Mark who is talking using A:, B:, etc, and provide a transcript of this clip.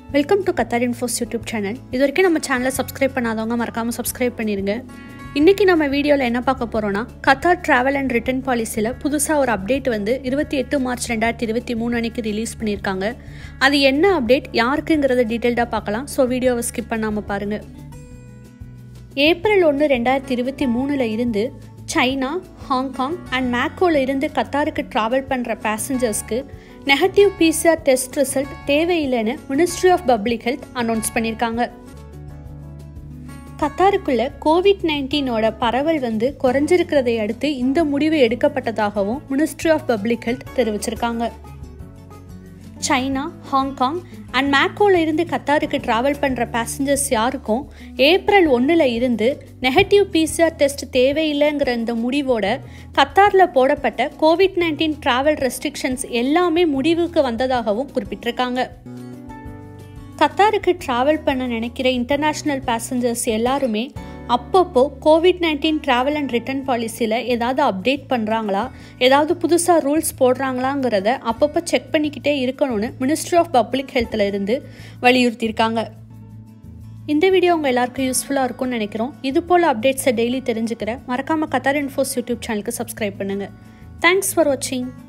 A: welcome to Qatar infos YouTube channel இது வரைக்கும் நம்ம சேனலை சப்ஸ்கிரைப் பண்ணாதவங்க மறக்காமல் சப்ஸ்கிரைப் பண்ணிடுங்க இன்றைக்கி நம்ம வீடியோவில் என்ன பார்க்க போகிறோன்னா கத்தார் ட்ராவல் அண்ட் ரிட்டர்ன் பாலிசியில் புதுசாக ஒரு அப்டேட் வந்து இருபத்தி எட்டு மார்ச் ரெண்டாயிரத்தி இருபத்தி மூணு அன்னைக்கு ரிலீஸ் பண்ணியிருக்காங்க அது என்ன அப்டேட் யாருக்குங்கிறத டீட்டெயில்டாக பார்க்கலாம் ஸோ வீடியோவை ஸ்கிப் பண்ணாமல் பாருங்கள் ஏப்ரல் ஒன்று ரெண்டாயிரத்தி இருபத்தி மூணில் இருந்து சைனா ஹாங்காங் அண்ட் மேக்கோவில் இருந்து கத்தாருக்கு ட்ராவல் பண்ணுற பேசஞ்சர்ஸ்க்கு நெகட்டிவ் பிசிஆர் டெஸ்ட் ரிசல்ட் தேவையில்லைன்னு ministry of public health announce பண்ணியிருக்காங்க கத்தாருக்குள்ள கோவிட் நைன்டீனோட பரவல் வந்து குறைஞ்சிருக்கிறதை அடுத்து இந்த முடிவு எடுக்கப்பட்டதாகவும் மினிஸ்ட்ரி ஆஃப் பப்ளிக் ஹெல்த் தெரிவிச்சிருக்காங்க சைனா ஹாங்காங் அண்ட் மேக்கோவில் இருந்து கத்தாருக்கு ட்ராவல் பண்ணுற பேசஞ்சர்ஸ் யாருக்கும் ஏப்ரல் ஒன்றில் இருந்து நெகட்டிவ் பிசிஆர் டெஸ்ட் தேவையில்லைங்கிற இந்த முடிவோட கத்தாரில் போடப்பட்ட கோவிட் நைன்டீன் ட்ராவல் ரெஸ்ட்ரிக்ஷன்ஸ் எல்லாமே முடிவுக்கு வந்ததாகவும் குறிப்பிட்டிருக்காங்க கத்தாருக்கு ட்ராவல் பண்ண நினைக்கிற இன்டர்நேஷ்னல் பேசஞ்சர்ஸ் எல்லாருமே அப்பப்போ COVID nineteen travel and return பாலிசியில் ஏதாவது அப்டேட் பண்ணுறாங்களா ஏதாவது புதுசாக ரூல்ஸ் போடுறாங்களாங்கிறத அப்பப்போ செக் பண்ணிக்கிட்டே இருக்கணும்னு மினிஸ்ட்ரி ஆஃப் பப்ளிக் ஹெல்த்தில் இருந்து வலியுறுத்தியிருக்காங்க இந்த வீடியோ உங்கள் எல்லாருக்கும் யூஸ்ஃபுல்லாக இருக்கும்னு நினைக்கிறோம் இது போல் அப்டேட்ஸை டெய்லி தெரிஞ்சுக்கிற மறக்காமல் கத்தார் இன்ஃபோஸ் யூடியூப் சேனலுக்கு சப்ஸ்கிரைப் பண்ணுங்கள் தேங்க்ஸ் ஃபார் வாட்சிங்